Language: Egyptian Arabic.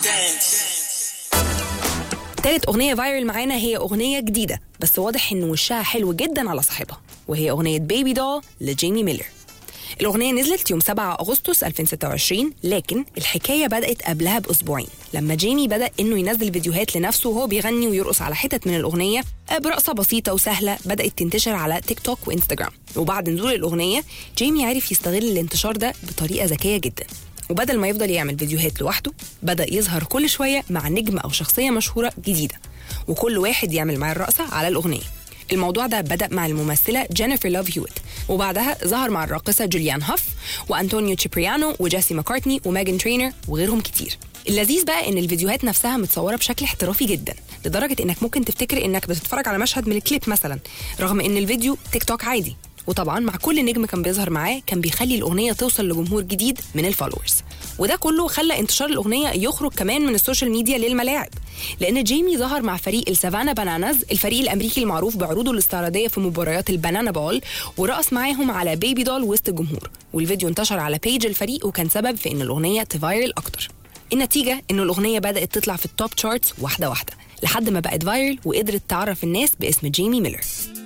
تالت أغنية فايرل معانا هي أغنية جديدة بس واضح إن وشها حلو جدا على صاحبها وهي أغنية بيبي دول لجيمي ميلر الأغنية نزلت يوم 7 أغسطس 2026 لكن الحكاية بدأت قبلها بأسبوعين لما جيمي بدأ إنه ينزل فيديوهات لنفسه وهو بيغني ويرقص على حتت من الأغنية برقصة بسيطة وسهلة بدأت تنتشر على تيك توك وإنستجرام وبعد نزول الأغنية جيمي عرف يستغل الانتشار ده بطريقة ذكية جدا وبدل ما يفضل يعمل فيديوهات لوحده بدأ يظهر كل شوية مع نجم أو شخصية مشهورة جديدة وكل واحد يعمل معاه الرقصة على الأغنية الموضوع ده بدأ مع الممثلة جينيفر لوف هيوت وبعدها ظهر مع الراقصة جوليان هاف وأنطونيو تشيبريانو وجيسي ماكارتني وماجن ترينر وغيرهم كتير اللذيذ بقى ان الفيديوهات نفسها متصوره بشكل احترافي جدا لدرجه انك ممكن تفتكر انك بتتفرج على مشهد من الكليب مثلا رغم ان الفيديو تيك توك عادي وطبعا مع كل نجم كان بيظهر معاه كان بيخلي الاغنيه توصل لجمهور جديد من الفولورز وده كله خلى انتشار الاغنيه يخرج كمان من السوشيال ميديا للملاعب لان جيمي ظهر مع فريق السافانا باناناز الفريق الامريكي المعروف بعروضه الاستعراضيه في مباريات البنانا بول ورقص معاهم على بيبي دول وسط الجمهور والفيديو انتشر على بيج الفريق وكان سبب في ان الاغنيه تفايرل اكتر النتيجه ان الاغنيه بدات تطلع في التوب تشارتس واحده واحده لحد ما بقت فايرل وقدرت تعرف الناس باسم جيمي ميلر